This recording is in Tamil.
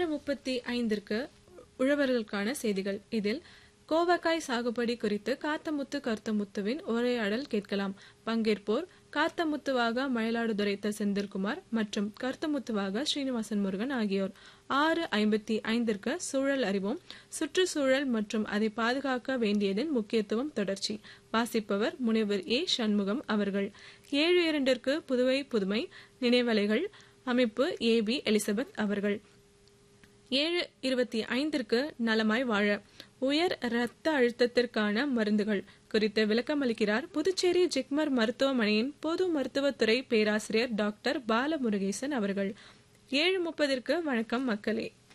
ஆறு முப்பத்தி ஐந்திற்கு உழவர்களுக்கான செய்திகள் இதில் கோவக்காய் சாகுபடி குறித்து காத்தமுத்து கருத்தமுத்துவின் உரையாடல் கேட்கலாம் பங்கேற்போர் காத்தமுத்துவாக மயிலாடுதுறை த. செந்தில்குமார் மற்றும் கருத்தமுத்துவாக ஸ்ரீனிவாசன் முருகன் ஆகியோர் ஆறு ஐம்பத்தி ஐந்திற்கு சூழல் அறிவோம் சுற்றுச்சூழல் மற்றும் அதை பாதுகாக்க வேண்டியதன் முக்கியத்துவம் தொடர்ச்சி வாசிப்பவர் முனைவர் ஏ சண்முகம் அவர்கள் ஏழு இரண்டிற்கு புதுவை புதுமை நினைவலைகள் அமைப்பு ஏ பி எலிசபெத் அவர்கள் ஏழு இருபத்தி ஐந்திற்கு நலமாய் வாழ உயர் இரத்த அழுத்தத்திற்கான மருந்துகள் குறித்து விளக்கமளிக்கிறார் புதுச்சேரி ஜிப்மர் மருத்துவமனையின் பொது மருத்துவத்துறை பேராசிரியர் டாக்டர் பாலமுருகேசன் அவர்கள் ஏழு முப்பதிற்கு வணக்கம் மக்களே